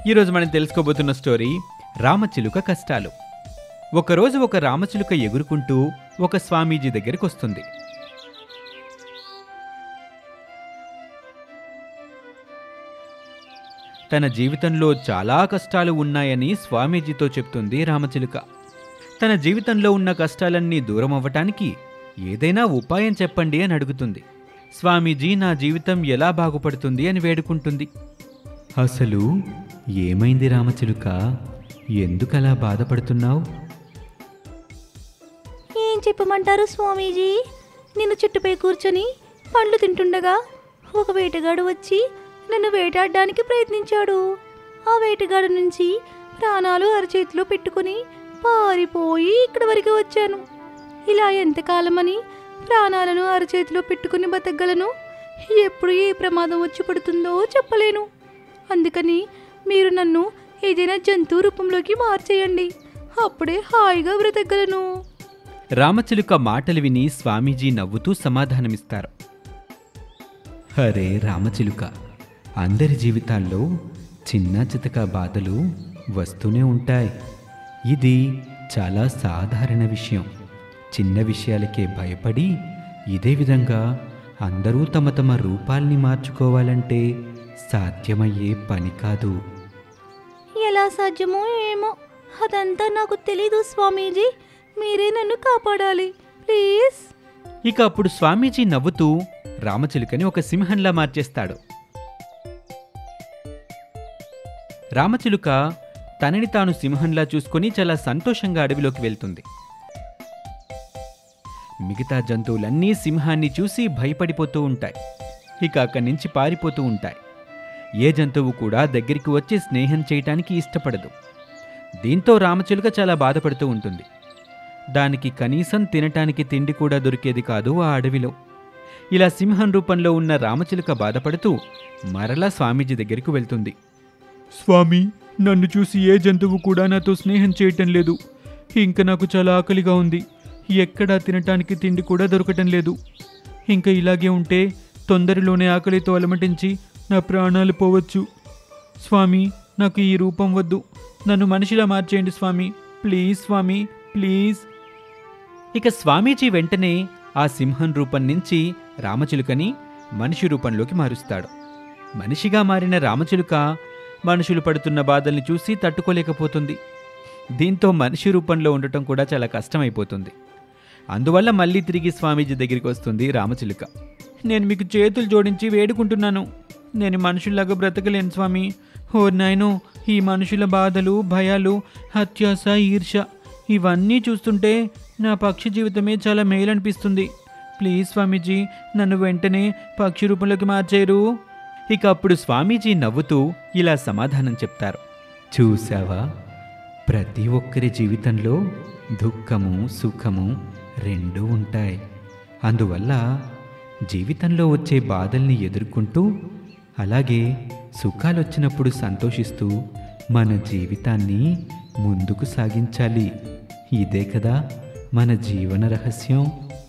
ఈరోజు మనం తెలుసుకోబోతున్న స్టోరీ రామచిలుక కష్టాలు ఒకరోజు ఒక రామచిలుక ఎగురుకుంటూ ఒక స్వామీజీ దగ్గరికి వస్తుంది తన జీవితంలో చాలా కష్టాలు ఉన్నాయని స్వామీజీతో చెప్తుంది రామచిలుక తన జీవితంలో ఉన్న కష్టాలన్నీ దూరం అవ్వటానికి ఏదైనా ఉపాయం చెప్పండి అని అడుగుతుంది స్వామీజీ నా జీవితం ఎలా బాగుపడుతుంది అని వేడుకుంటుంది అసలు ఏమైంది రామచిలుక ఎందుకలా బాధపడుతున్నావు ఏం చెప్పమంటారు స్వామీజీ నిన్ను చుట్టుపై కూర్చొని పండ్లు తింటుండగా ఒక వేటగాడు వచ్చి నన్ను వేటాడడానికి ప్రయత్నించాడు ఆ వేటగాడు నుంచి ప్రాణాలు అరచేతిలో పెట్టుకుని పారిపోయి ఇక్కడి వరకు వచ్చాను ఇలా ఎంతకాలమని ప్రాణాలను అరచేతిలో పెట్టుకుని బతకగలను ఎప్పుడు ఏ ప్రమాదం వచ్చి పడుతుందో చెప్పలేను అందుకని మీరు నన్ను ఏదైనా జంతువు రూపంలోకి మార్చేయండి అప్పుడే హాయిగా బ్రతకగలను రామచిలుక మాటలు విని స్వామీజీ నవ్వుతూ సమాధానమిస్తారు హరే రామచిలుక అందరి జీవితాల్లో చిన్న చితక బాధలు వస్తూనే ఉంటాయి ఇది చాలా సాధారణ విషయం చిన్న విషయాలకే భయపడి ఇదే విధంగా అందరూ తమ తమ రూపాల్ని మార్చుకోవాలంటే సాధ్యమయ్యే పని కాదు ఎలా సాధ్యమో ఏమో అదంతా నాకు తెలీదు స్వామీజీ మీరే నన్ను కాపాడాలి ప్లీజ్ ఇక అప్పుడు స్వామీజీ నవ్వుతూ రామచిలుకని ఒక సింహంలా మార్చేస్తాడు రామచిలుక తనని తాను సింహంలా చూసుకొని చాలా సంతోషంగా అడవిలోకి వెళ్తుంది మిగతా జంతువులన్నీ సింహాన్ని చూసి భయపడిపోతూ ఉంటాయి ఇక అక్కడి నుంచి పారిపోతూ ఉంటాయి ఏ జంతువు కూడా దగ్గరికి వచ్చి స్నేహం చేయటానికి ఇష్టపడదు దీంతో రామచిలుక చాలా బాధపడుతూ ఉంటుంది దానికి కనీసం తినటానికి తిండి కూడా దొరికేది కాదు ఆ అడవిలో ఇలా సింహం రూపంలో ఉన్న రామచిలుక బాధపడుతూ మరలా స్వామీజీ దగ్గరికి వెళ్తుంది స్వామి నన్ను చూసి ఏ జంతువు కూడా నాతో స్నేహం చేయటం లేదు ఇంకా నాకు చాలా ఆకలిగా ఉంది ఎక్కడా తినటానికి తిండి కూడా దొరకటం లేదు ఇంకా ఇలాగే ఉంటే తొందరలోనే ఆకలితో అలమటించి నా ప్రాణాలు పోవచ్చు స్వామి నాకు ఈ రూపం వద్దు నన్ను మనిషిలా మార్చేయండి స్వామి ప్లీజ్ స్వామి ప్లీజ్ ఇక స్వామీజీ వెంటనే ఆ సింహం రూపం నుంచి రామచిలుకని మనిషి రూపంలోకి మారుస్తాడు మనిషిగా మారిన రామచిలుక మనుషులు పడుతున్న బాధల్ని చూసి తట్టుకోలేకపోతుంది దీంతో మనిషి రూపంలో ఉండటం కూడా చాలా కష్టమైపోతుంది అందువల్ల మళ్ళీ తిరిగి స్వామీజీ దగ్గరికి వస్తుంది రామచిలుక నేను మీకు చేతులు జోడించి వేడుకుంటున్నాను నేను మనుషుల్లాగా బ్రతకలేను స్వామి ఓ నాయనో ఈ మనుషుల బాధలు భయాలు అత్యాస ఈర్ష ఇవన్నీ చూస్తుంటే నా పక్షి జీవితమే చాలా మేలనిపిస్తుంది ప్లీజ్ స్వామీజీ నన్ను వెంటనే పక్షి రూపంలోకి మార్చేరు ఇక అప్పుడు స్వామీజీ నవ్వుతూ ఇలా సమాధానం చెప్తారు చూసావా ప్రతి ఒక్కరి జీవితంలో దుఃఖము సుఖము రెండూ ఉంటాయి అందువల్ల జీవితంలో వచ్చే బాధల్ని ఎదుర్కొంటూ అలాగే సుఖాలొచ్చినప్పుడు సంతోషిస్తూ మన జీవితాన్ని ముందుకు సాగించాలి ఇదే కదా మన జీవన రహస్యం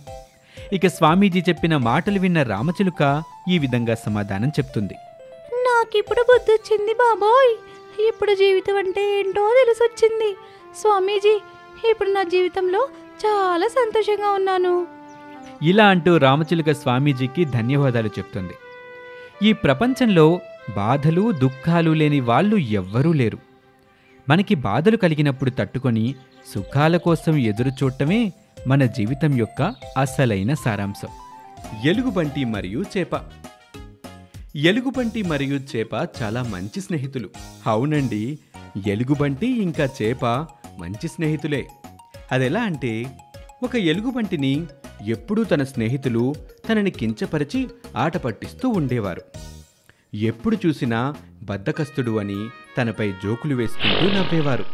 ఇక స్వామీజీ చెప్పిన మాటలు విన్న రామచిలుక ఈ విధంగా సమాధానం చెప్తుంది నాకిప్పుడు బుద్ధి వచ్చింది బాబోయ్ ఇప్పుడు జీవితం అంటే ఏంటో తెలిసొచ్చింది స్వామీజీ ఇప్పుడు నా జీవితంలో చాలా సంతోషంగా ఉన్నాను ఇలా అంటూ రామచిలుక స్వామీజీకి ధన్యవాదాలు చెప్తుంది ఈ ప్రపంచంలో బాధలు దుఃఖాలు లేని వాళ్ళు ఎవ్వరూ లేరు మనకి బాధలు కలిగినప్పుడు తట్టుకొని సుఖాల కోసం ఎదురు చూడటమే మన జీవితం యొక్క అసలైన సారాంశం ఎలుగుబంటి మరియు చేప ఎలుగుబంటి మరియు చేప చాలా మంచి స్నేహితులు అవునండి ఎలుగుబంటి ఇంకా చేప మంచి స్నేహితులే అదెలా అంటే ఒక ఎలుగుబంటిని ఎప్పుడూ తన స్నేహితులు తనని కించపరిచి ఆట పట్టిస్తూ ఉండేవారు ఎప్పుడు చూసినా బద్దకస్తుడు అని తనపై జోకులు వేసుకుంటూ నవ్వేవారు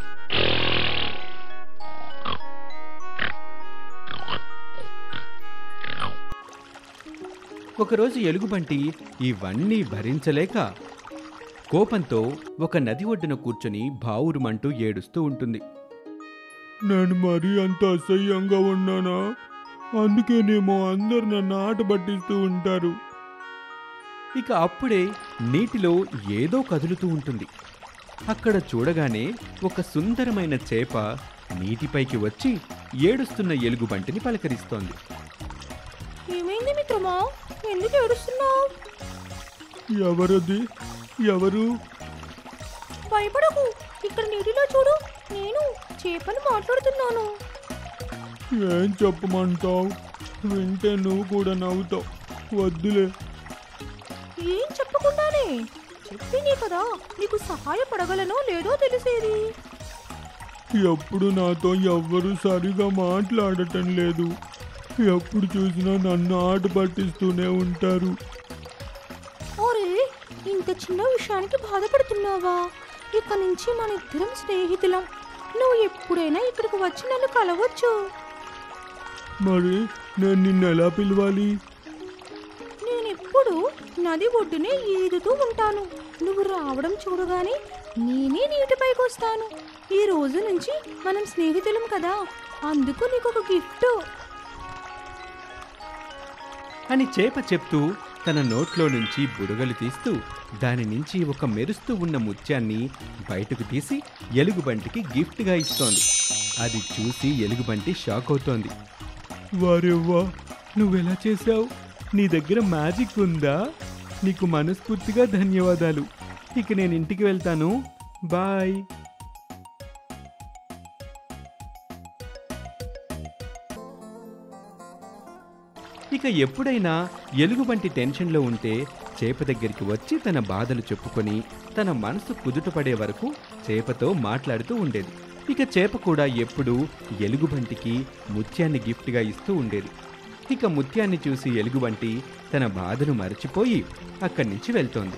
ఒకరోజు ఎలుగుబంటి ఇవన్నీ భరించలేక కోపంతో ఒక నది ఒడ్డున కూర్చొని బావురుమంటూ ఏడుస్తూ ఉంటుంది నేను మరీ అంత అసహ్యంగా ఉన్నానా అందుకేనేమో అందరు నన్ను ఆట పట్టిస్తూ ఉంటారు ఇక అప్పుడే నీటిలో ఏదో కదులుతూ ఉంటుంది అక్కడ చూడగానే ఒక సుందరమైన చేప నీటిపైకి వచ్చి ఏడుస్తున్న ఎలుగుబంటిని పలకరిస్తోంది ఏమైంది మిత్రమా ఎందుకు ఏడుస్తున్నావు ఎవరది ఎవరు భయపడకు ఇక్కడ నీటిలో చూడు నేను చేపను మాట్లాడుతున్నాను ఏం చెప్పమంటావు వింటే నువ్వు కూడా నవ్వుతావు వద్దులే ఏం చెప్పకుండానే చెప్పింది కదా నీకు సహాయపడగలనో లేదో తెలిసేది ఎప్పుడు నాతో ఎవ్వరూ సరిగా మాట్లాడటం లేదు ఎప్పుడు చూసినా నన్ను ఆట పట్టిస్తూనే ఉంటారు ఒరే ఇంత చిన్న విషయానికి బాధపడుతున్నావా ఇక నుంచి మన ఇద్దరం స్నేహితులం నువ్వు ఎప్పుడైనా ఇక్కడికి వచ్చి నన్ను కలవచ్చు మరి నేను నిన్ను ఎలా పిలవాలి నేను ఎప్పుడు నది ఒడ్డునే ఈదుతూ ఉంటాను నువ్వు రావడం చూడగానే నేనే నీటిపైకి వస్తాను ఈ రోజు నుంచి మనం స్నేహితులం కదా అందుకు నీకు ఒక గిఫ్ట్ అని చేప చెప్తూ తన నోట్లో నుంచి బుడగలు తీస్తూ దాని నుంచి ఒక మెరుస్తూ ఉన్న ముత్యాన్ని బయటకు తీసి ఎలుగుబంటికి గిఫ్ట్గా ఇస్తోంది అది చూసి ఎలుగుబంటి షాక్ అవుతోంది వారెవ్వా నువ్వెలా చేశావు నీ దగ్గర మ్యాజిక్ ఉందా నీకు మనస్ఫూర్తిగా ధన్యవాదాలు ఇక నేను ఇంటికి వెళ్తాను బాయ్ ఇక ఎప్పుడైనా ఎలుగుబంటి టెన్షన్లో ఉంటే చేప దగ్గరికి వచ్చి తన బాధలు చెప్పుకొని తన మనసు కుదుటపడే వరకు చేపతో మాట్లాడుతూ ఉండేది ఇక చేప కూడా ఎప్పుడూ ఎలుగుబంటికి ముత్యాన్ని గిఫ్ట్గా ఇస్తూ ఉండేది ఇక ముత్యాన్ని చూసి ఎలుగుబంటి తన బాధను మరచిపోయి అక్కడి నుంచి వెళ్తోంది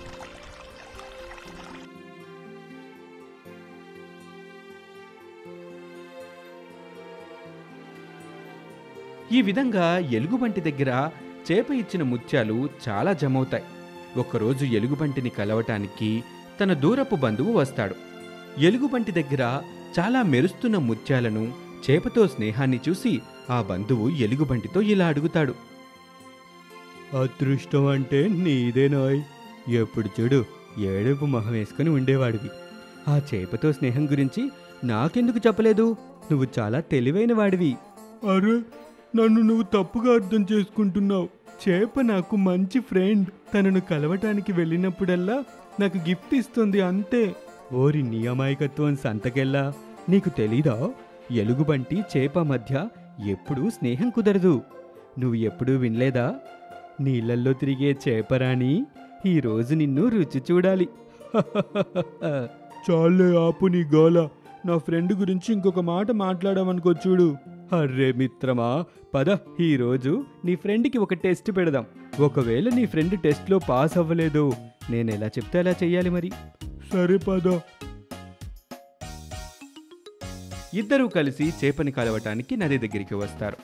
ఈ విధంగా ఎలుగుబంటి దగ్గర చేప ఇచ్చిన ముత్యాలు చాలా జమవుతాయి ఒకరోజు ఎలుగుబంటిని కలవటానికి తన దూరపు బంధువు వస్తాడు ఎలుగుబంటి దగ్గర చాలా మెరుస్తున్న ముత్యాలను చేపతో స్నేహాన్ని చూసి ఆ బంధువు ఎలుగుబంటితో ఇలా అడుగుతాడు అదృష్టం అంటే నీదేనాయ్ ఎప్పుడు చూడు ఏడుపు మొహం వేసుకుని ఉండేవాడివి ఆ చేపతో స్నేహం గురించి నాకెందుకు చెప్పలేదు నువ్వు చాలా తెలివైన వాడివి అరే నన్ను నువ్వు తప్పుగా అర్థం చేసుకుంటున్నావు చేప నాకు మంచి ఫ్రెండ్ తనను కలవటానికి వెళ్ళినప్పుడల్లా నాకు గిఫ్ట్ ఇస్తుంది అంతే ఓరి నీ అమాయకత్వం సంతకెళ్ళా నీకు తెలీదా ఎలుగుబంటి చేప మధ్య ఎప్పుడూ స్నేహం కుదరదు నువ్వు ఎప్పుడూ వినలేదా నీళ్ళల్లో తిరిగే చేపరాణి ఈరోజు నిన్ను రుచి చూడాలి చాలే ఆపు నీ గోల నా ఫ్రెండ్ గురించి ఇంకొక మాట మాట్లాడామనుకో చూడు అర్రే మిత్రమా పద ఈరోజు నీ ఫ్రెండ్కి ఒక టెస్ట్ పెడదాం ఒకవేళ నీ ఫ్రెండ్ టెస్ట్లో పాస్ అవ్వలేదు నేను ఎలా చెప్తే అలా చెయ్యాలి మరి సరే పద ఇద్దరూ కలిసి చేపని కలవటానికి నది దగ్గరికి వస్తారు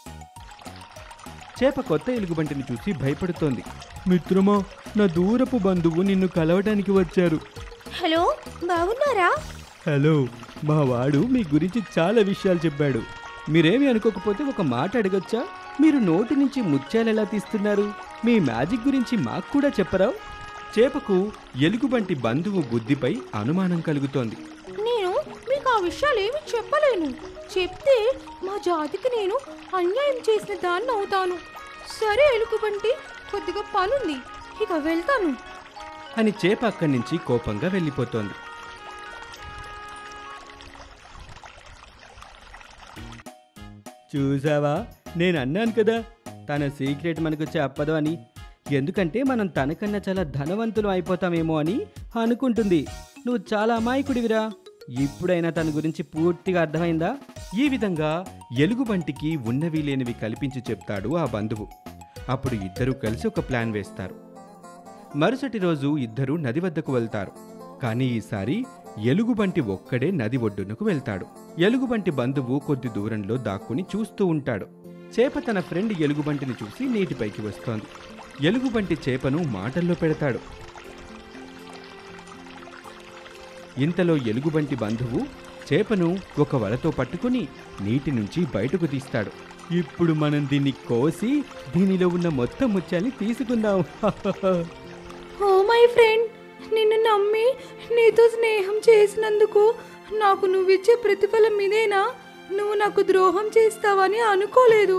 చేప కొత్త ఎలుగుబంటిని చూసి భయపడుతోంది మిత్రమా నా దూరపు బంధువు నిన్ను కలవటానికి వచ్చారు హలో బాగున్నారా హలో మా వాడు మీ గురించి చాలా విషయాలు చెప్పాడు మీరేమి అనుకోకపోతే ఒక మాట అడగొచ్చా మీరు నోటి నుంచి ముత్యాలు ఎలా తీస్తున్నారు మీ మ్యాజిక్ గురించి మాకు కూడా చెప్పరా చేపకు ఎలుగుబంటి బంధువు బుద్ధిపై అనుమానం కలుగుతోంది నేను మీకు ఆ విషయాలు ఏమి చెప్పలేను చెప్తే మా జాతికి నేను అన్యాయం చేసిన దాన్ని అవుతాను సరే ఎలుగుబంటి కొద్దిగా పనుంది ఇక వెళ్తాను అని చేప అక్కడి నుంచి కోపంగా వెళ్ళిపోతోంది చూసావా నేను అన్నాను కదా తన సీక్రెట్ మనకు చెప్పదు అని ఎందుకంటే మనం తనకన్నా చాలా ధనవంతులు అయిపోతామేమో అని అనుకుంటుంది నువ్వు చాలా అమాయకుడివిరా ఇప్పుడైనా తన గురించి పూర్తిగా అర్థమైందా ఈ విధంగా ఎలుగుబంటికి ఉన్నవి లేనివి కల్పించి చెప్తాడు ఆ బంధువు అప్పుడు ఇద్దరూ కలిసి ఒక ప్లాన్ వేస్తారు మరుసటి రోజు ఇద్దరూ నది వద్దకు వెళ్తారు కానీ ఈసారి ఎలుగుబంటి ఒక్కడే నది ఒడ్డునకు వెళ్తాడు ఎలుగుబంటి బంధువు కొద్ది దూరంలో దాక్కుని చూస్తూ ఉంటాడు చేప తన ఫ్రెండ్ ఎలుగుబంటిని చూసి నీటిపైకి వస్తోంది ఎలుగుబంటి చేపను మాటల్లో పెడతాడు ఇంతలో ఎలుగుబంటి బంధువు చేపను ఒక వలతో పట్టుకుని నీటి నుంచి బయటకు తీస్తాడు ఇప్పుడు మనం దీన్ని కోసి దీనిలో ఉన్న మొత్తం ముత్యాన్ని తీసుకుందాం ఓ మై ఫ్రెండ్ నిన్ను నమ్మి నీతో స్నేహం చేసినందుకు నాకు నువ్విచ్చే ప్రతిఫలం ఇదేనా నువ్వు నాకు ద్రోహం చేస్తావని అనుకోలేదు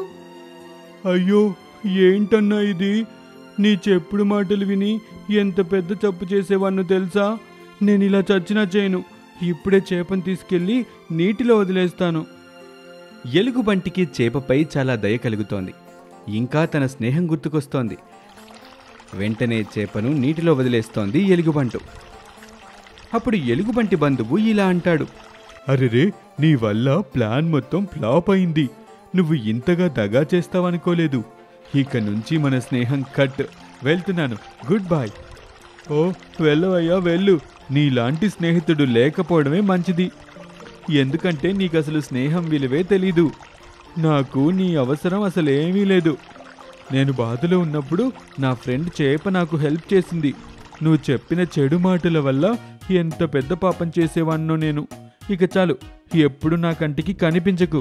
అయ్యో ఏంటన్నా ఇది నీ చెప్పుడు మాటలు విని ఎంత పెద్ద తప్పు చేసేవాన్నో తెలుసా నేను ఇలా చచ్చినా చేయను ఇప్పుడే చేపను తీసుకెళ్ళి నీటిలో వదిలేస్తాను ఎలుగుబంటికి చేపపై చాలా దయ కలుగుతోంది ఇంకా తన స్నేహం గుర్తుకొస్తోంది వెంటనే చేపను నీటిలో వదిలేస్తోంది ఎలుగుబంటు అప్పుడు ఎలుగుబంటి బంధువు ఇలా అంటాడు అరెరే నీ వల్ల ప్లాన్ మొత్తం ఫ్లాప్ అయింది నువ్వు ఇంతగా దగా చేస్తావనుకోలేదు ఇక నుంచి మన స్నేహం కట్ వెళ్తున్నాను గుడ్ బాయ్ ఓ వెళ్ళవయ్యా వెళ్ళు నీలాంటి స్నేహితుడు లేకపోవడమే మంచిది ఎందుకంటే నీకు అసలు స్నేహం విలువే తెలీదు నాకు నీ అవసరం అసలేమీ లేదు నేను బాధలో ఉన్నప్పుడు నా ఫ్రెండ్ చేప నాకు హెల్ప్ చేసింది నువ్వు చెప్పిన చెడు మాటల వల్ల ఎంత పెద్ద పాపం చేసేవాన్నో నేను ఇక చాలు ఎప్పుడు నా కంటికి కనిపించకు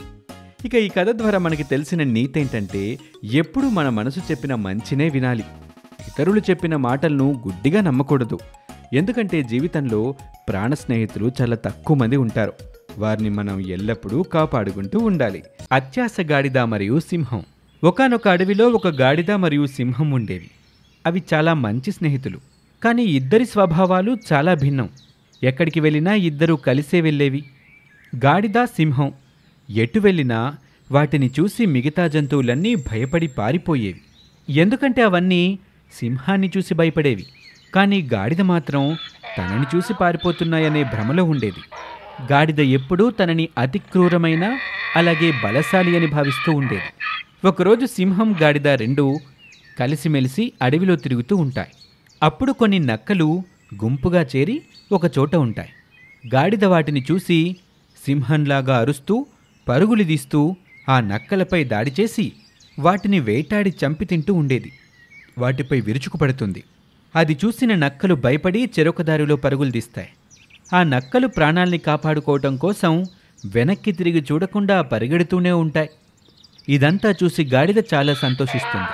ఇక ఈ కథ ద్వారా మనకి తెలిసిన నీతి ఏంటంటే ఎప్పుడు మన మనసు చెప్పిన మంచినే వినాలి ఇతరులు చెప్పిన మాటలను గుడ్డిగా నమ్మకూడదు ఎందుకంటే జీవితంలో ప్రాణ స్నేహితులు చాలా తక్కువ మంది ఉంటారు వారిని మనం ఎల్లప్పుడూ కాపాడుకుంటూ ఉండాలి అత్యాస గాడిద మరియు సింహం ఒకానొక అడవిలో ఒక గాడిద మరియు సింహం ఉండేవి అవి చాలా మంచి స్నేహితులు కానీ ఇద్దరి స్వభావాలు చాలా భిన్నం ఎక్కడికి వెళ్ళినా ఇద్దరూ కలిసే వెళ్ళేవి గాడిద సింహం ఎటు వెళ్ళినా వాటిని చూసి మిగతా జంతువులన్నీ భయపడి పారిపోయేవి ఎందుకంటే అవన్నీ సింహాన్ని చూసి భయపడేవి కానీ గాడిద మాత్రం తనని చూసి పారిపోతున్నాయనే భ్రమలో ఉండేది గాడిద ఎప్పుడూ తనని అతి క్రూరమైన అలాగే బలశాలి అని భావిస్తూ ఉండేది ఒకరోజు సింహం గాడిద రెండూ కలిసిమెలిసి అడవిలో తిరుగుతూ ఉంటాయి అప్పుడు కొన్ని నక్కలు గుంపుగా చేరి ఒక చోట ఉంటాయి గాడిద వాటిని చూసి సింహంలాగా అరుస్తూ పరుగులు తీస్తూ ఆ నక్కలపై దాడి చేసి వాటిని వేటాడి చంపి తింటూ ఉండేది వాటిపై విరుచుకుపడుతుంది అది చూసిన నక్కలు భయపడి చెరొక దారిలో పరుగులు తీస్తాయి ఆ నక్కలు ప్రాణాల్ని కాపాడుకోవటం కోసం వెనక్కి తిరిగి చూడకుండా పరిగెడుతూనే ఉంటాయి ఇదంతా చూసి గాడిద చాలా సంతోషిస్తుంది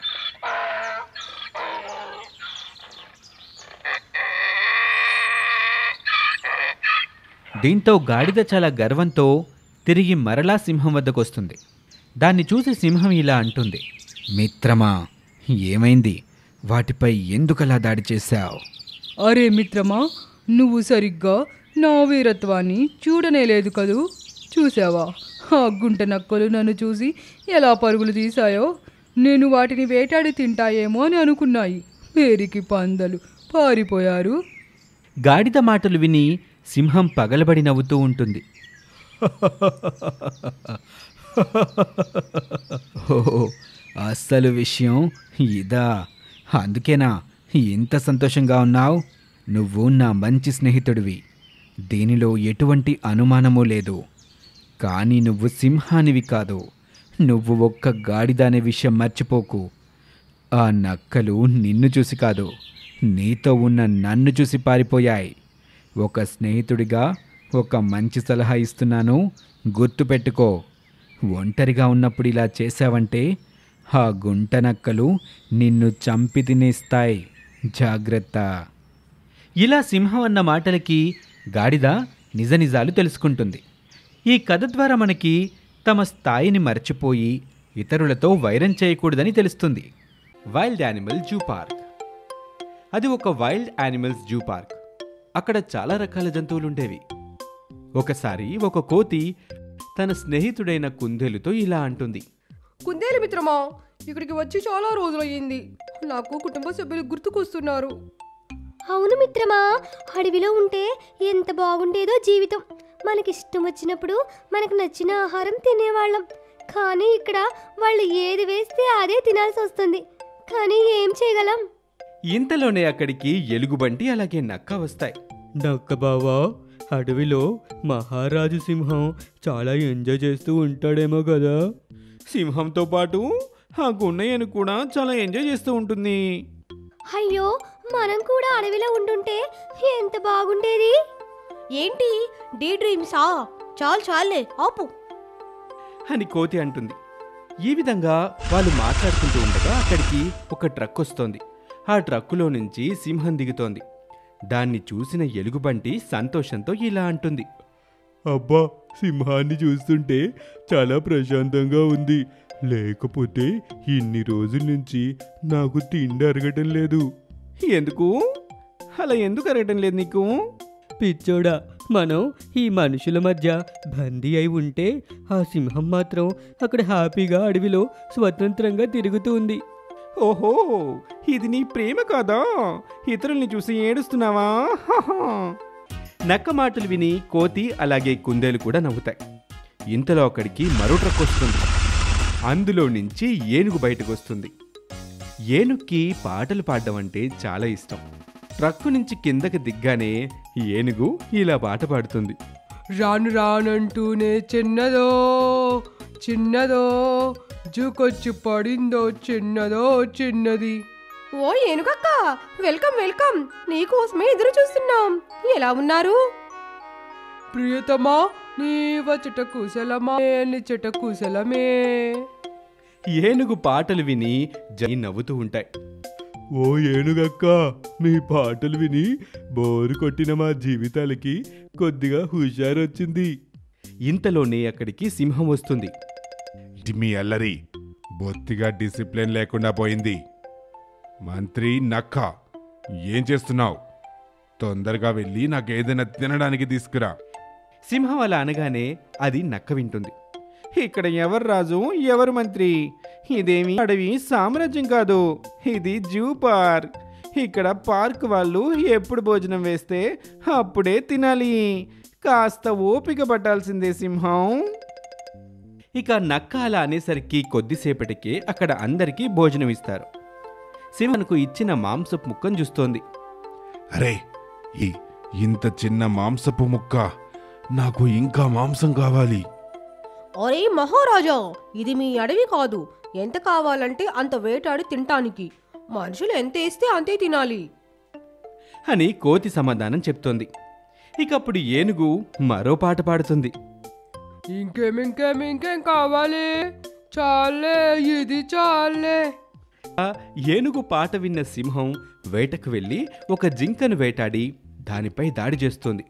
దీంతో గాడిద చాలా గర్వంతో తిరిగి మరలా సింహం వద్దకు వస్తుంది దాన్ని చూసి సింహం ఇలా అంటుంది మిత్రమా ఏమైంది వాటిపై ఎందుకలా దాడి చేశావు అరే మిత్రమా నువ్వు సరిగ్గా నా వీరత్వాన్ని చూడనే లేదు కదూ చూసావా ఆ గుంట నక్కలు నన్ను చూసి ఎలా పరుగులు తీశాయో నేను వాటిని వేటాడి తింటాయేమో అని అనుకున్నాయి పేరికి పందలు పారిపోయారు గాడిద మాటలు విని సింహం పగలబడి నవ్వుతూ ఉంటుంది ఓ అస్సలు విషయం ఇదా అందుకేనా ఇంత సంతోషంగా ఉన్నావు నువ్వు నా మంచి స్నేహితుడివి దీనిలో ఎటువంటి అనుమానమూ లేదు కానీ నువ్వు సింహానివి కాదు నువ్వు ఒక్క గాడిద అనే విషయం మర్చిపోకు ఆ నక్కలు నిన్ను చూసి కాదు నీతో ఉన్న నన్ను చూసి పారిపోయాయి ఒక స్నేహితుడిగా ఒక మంచి సలహా ఇస్తున్నాను గుర్తుపెట్టుకో ఒంటరిగా ఉన్నప్పుడు ఇలా చేశావంటే ఆ గుంట నక్కలు నిన్ను చంపి తినేస్తాయి జాగ్రత్త ఇలా సింహం అన్న మాటలకి గాడిద నిజ నిజాలు తెలుసుకుంటుంది ఈ కథ ద్వారా మనకి తమ స్థాయిని మర్చిపోయి ఇతరులతో వైరం చేయకూడదని తెలుస్తుంది వైల్డ్ యానిమల్ జూ పార్క్ అది ఒక వైల్డ్ యానిమల్స్ జూ పార్క్ అక్కడ చాలా రకాల జంతువులు ఉండేవి ఒకసారి ఒక కోతి తన స్నేహితుడైన కుందేలుతో ఇలా అంటుంది కుందేలు మిత్రమా ఇక్కడికి వచ్చి చాలా రోజులయ్యింది నాకు కుటుంబ సభ్యులు గుర్తుకొస్తున్నారు అవును మిత్రమా అడవిలో ఉంటే ఎంత బాగుండేదో జీవితం మనకిష్టం వచ్చినప్పుడు మనకు నచ్చిన ఆహారం తినేవాళ్ళం కానీ ఇక్కడ వాళ్ళు ఏది వేస్తే అదే తినాల్సి వస్తుంది కానీ ఏం చేయగలం ఇంతలోనే అక్కడికి ఎలుగుబంటి అలాగే నక్క వస్తాయి నక్క బావా అడవిలో మహారాజు సింహం చాలా ఎంజాయ్ చేస్తూ ఉంటాడేమో కదా సింహంతో పాటు ఆ గున్నయ్యను కూడా చాలా ఎంజాయ్ చేస్తూ ఉంటుంది అయ్యో మనం కూడా అడవిలో ఉండుంటే ఎంత బాగుండేది ఏంటి డీ డ్రీమ్సా చాలు చాలే ఆపు అని కోతి అంటుంది ఈ విధంగా వాళ్ళు మాట్లాడుకుంటూ ఉండగా అక్కడికి ఒక ట్రక్ వస్తోంది ఆ ట్రక్కులో నుంచి సింహం దిగుతోంది దాన్ని చూసిన ఎలుగుబంటి సంతోషంతో ఇలా అంటుంది అబ్బా సింహాన్ని చూస్తుంటే చాలా ప్రశాంతంగా ఉంది లేకపోతే ఇన్ని రోజుల నుంచి నాకు తిండి అరగటం లేదు ఎందుకు అలా ఎందుకు అరగటం లేదు నీకు పిచ్చోడా మనం ఈ మనుషుల మధ్య బందీ అయి ఉంటే ఆ సింహం మాత్రం అక్కడ హ్యాపీగా అడవిలో స్వతంత్రంగా తిరుగుతూ ఉంది ఓహో ఇది నీ ప్రేమ కాదా ఇతరుల్ని చూసి ఏడుస్తున్నావా హాహా. నక్క మాటలు విని కోతి అలాగే కుందేలు కూడా నవ్వుతాయి ఇంతలో అక్కడికి మరో ట్రక్ వస్తుంది అందులో నుంచి ఏనుగు బయటకు వస్తుంది ఏనుగుకి పాటలు పాడడం అంటే చాలా ఇష్టం ట్రక్కు నుంచి కిందకి దిగ్గానే ఏనుగు ఇలా పాట పాడుతుంది రాను రానంటూనే చిన్నదో చిన్నదో జూకొచ్చి పడిందో చిన్నదో చిన్నది ఓ ఏనుగక్క వెల్కమ్ వెల్కమ్ నీకోసమే ఎదురు చూస్తున్నాం ఎలా ఉన్నారు ప్రియతమా నీ వచ్చట కుశలమా నిచ్చట కుశలమే ఏనుగు పాటలు విని జై నవ్వుతూ ఉంటాయి ఓ ఏనుగక్క మీ పాటలు విని బోరు కొట్టిన మా జీవితాలకి కొద్దిగా హుషారొచ్చింది ఇంతలోనే అక్కడికి సింహం వస్తుంది మీ అల్లరి బొత్తిగా డిసిప్లిన్ లేకుండా పోయింది మంత్రి నక్క ఏం చేస్తున్నావు తొందరగా వెళ్ళి నాకేదైనా తినడానికి తీసుకురా సింహం అలా అనగానే అది నక్క వింటుంది ఇక్కడ ఎవరు రాజు ఎవరు మంత్రి ఇదేమి అడవి సామ్రాజ్యం కాదు ఇది జూ పార్క్ ఇక్కడ పార్క్ వాళ్ళు ఎప్పుడు భోజనం వేస్తే అప్పుడే తినాలి కాస్త ఓపిక పట్టాల్సిందే సింహం ఇక నక్క అలా అనేసరికి కొద్దిసేపటికే అక్కడ అందరికీ భోజనం ఇస్తారు సింహన్కు ఇచ్చిన మాంసపు ముక్కను చూస్తోంది అరే ఈ ఇంత చిన్న మాంసపు ముక్క నాకు ఇంకా మాంసం కావాలి ఒరే మహారాజా ఇది మీ అడవి కాదు ఎంత కావాలంటే అంత వేటాడి తినటానికి మనుషులు ఎంత వేస్తే అంతే తినాలి అని కోతి సమాధానం చెప్తోంది ఇక అప్పుడు ఏనుగు మరో పాట పాడుతుంది ఇంకేం ఇంకేం ఇంకేం కావాలి చాలే ఇది చాలే ఆ ఏనుగు పాట విన్న సింహం వేటకు వెళ్ళి ఒక జింకను వేటాడి దానిపై దాడి చేస్తుంది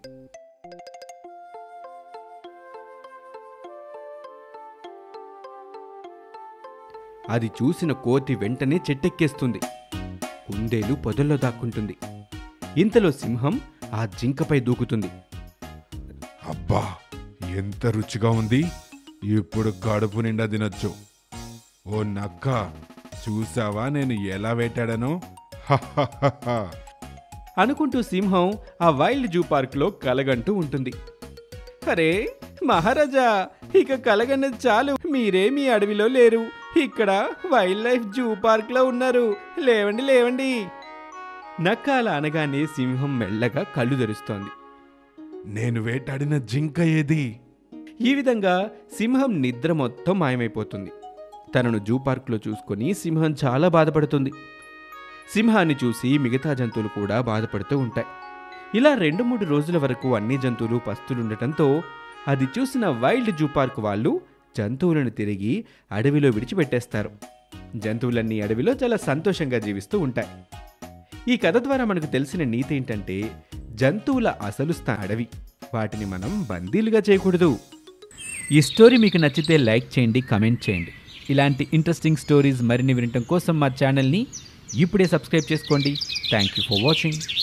అది చూసిన కోతి వెంటనే చెట్టెక్కేస్తుంది కుందేలు పొదల్లో దాక్కుంటుంది ఇంతలో సింహం ఆ జింకపై దూకుతుంది అబ్బా ఎంత రుచిగా ఉంది ఇప్పుడు కడుపు నిండా తినొచ్చు ఓ నక్క చూసావా నేను ఎలా వేటాడానో హహహహ. అనుకుంటూ సింహం ఆ వైల్డ్ జూ పార్క్లో కలగంటూ ఉంటుంది అరే మహారాజా ఇక కలగన్నది చాలు మీరే మీ అడవిలో లేరు ఇక్కడ వైల్డ్ లైఫ్ జూ పార్క్లో ఉన్నారు లేవండి లేవండి నక్క అలా అనగానే సింహం మెల్లగా కళ్ళు తెరుస్తోంది నేను వేటాడిన జింక ఏది ఈ విధంగా సింహం నిద్ర మొత్తం మాయమైపోతుంది తనను జూ పార్క్లో చూసుకొని సింహం చాలా బాధపడుతుంది సింహాన్ని చూసి మిగతా జంతువులు కూడా బాధపడుతూ ఉంటాయి ఇలా రెండు మూడు రోజుల వరకు అన్ని జంతువులు పస్తులుండటంతో అది చూసిన వైల్డ్ జూ పార్క్ వాళ్ళు జంతువులను తిరిగి అడవిలో విడిచిపెట్టేస్తారు జంతువులన్నీ అడవిలో చాలా సంతోషంగా జీవిస్తూ ఉంటాయి ఈ కథ ద్వారా మనకు తెలిసిన నీతి ఏంటంటే జంతువుల అసలు స్థా అడవి వాటిని మనం బందీలుగా చేయకూడదు ఈ స్టోరీ మీకు నచ్చితే లైక్ చేయండి కమెంట్ చేయండి ఇలాంటి ఇంట్రెస్టింగ్ స్టోరీస్ మరిన్ని వినటం కోసం మా ఛానల్ని ఇప్పుడే సబ్స్క్రైబ్ చేసుకోండి థ్యాంక్ యూ ఫర్ వాచింగ్